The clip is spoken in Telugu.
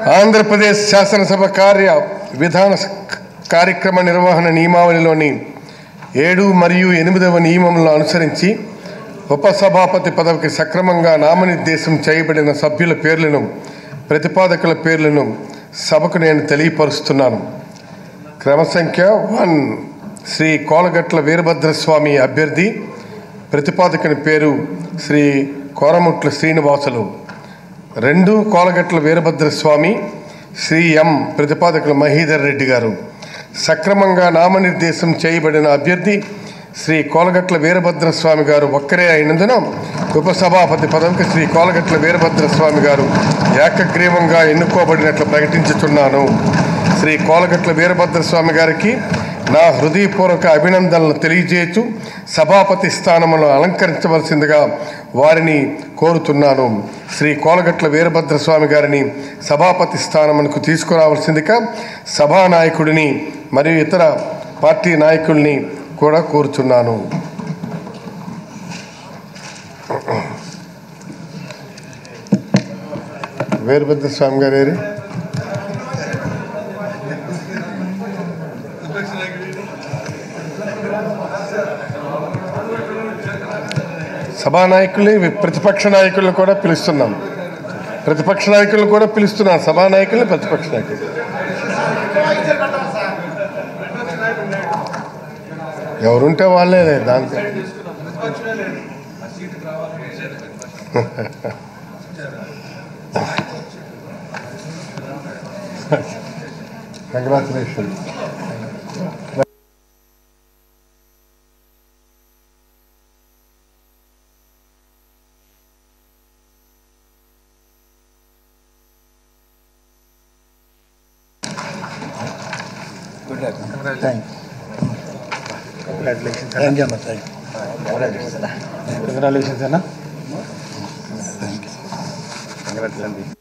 ఆంధ్రప్రదేశ్ శాసనసభ కార్య విధాన స- కార్యక్రమ నిర్వహణ నియమావళిలోని ఏడు మరియు ఎనిమిదవ నియమములను అనుసరించి ఉపసభాపతి పదవికి సక్రమంగా నామనిర్దేశం చేయబడిన సభ్యుల పేర్లను ప్రతిపాదకుల పేర్లను సభకు నేను తెలియపరుస్తున్నాను క్రమ సంఖ్య వన్ శ్రీ కోలగట్ల వీరభద్రస్వామి అభ్యర్థి ప్రతిపాదకుని పేరు శ్రీ కోరముట్ల శ్రీనివాసులు రెండు కోలగట్ల వీరభద్రస్వామి శ్రీ ఎం ప్రతిపాదకులు మహీధర్ రెడ్డి గారు సక్రమంగా నామనిర్దేశం చేయబడిన అభ్యర్థి శ్రీ కోలగట్ల వీరభద్రస్వామి గారు ఒక్కరే అయినందున ఉపసభాపతి పదవికి శ్రీ కోలగట్ల వీరభద్రస్వామి గారు ఏకగ్రీవంగా ఎన్నుకోబడినట్లు ప్రకటించుచున్నాను శ్రీ కోలగట్ల వీరభద్రస్వామి గారికి నా హృదయపూర్వక అభినందనలు తెలియజేయచ్చు సభాపతి స్థానమును అలంకరించవలసిందిగా వారిని కోరుతున్నాను శ్రీ కోలగట్ల వీరభద్రస్వామి గారిని సభాపతి స్థానమునకు తీసుకురావాల్సిందిగా సభానాయకుడిని మరియు ఇతర పార్టీ నాయకుల్ని కూడా కోరుతున్నాను వీరభద్రస్వామి గారు ఏరి? సభానాయకుల్ని ప్రతిపక్ష నాయకులను కూడా పిలుస్తున్నాం ప్రతిపక్ష నాయకులను కూడా పిలుస్తున్నాం సభానాయకుల్ని ప్రతిపక్ష నాయకులు ఎవరుంటే వాళ్ళే దానికి కంగ్రాచులేషన్ థ్యాంక్ యూ అన్న థ్యాంక్ కంగ్రాచులేషన్స్ అన్న కంగ్రాట్స్ అండి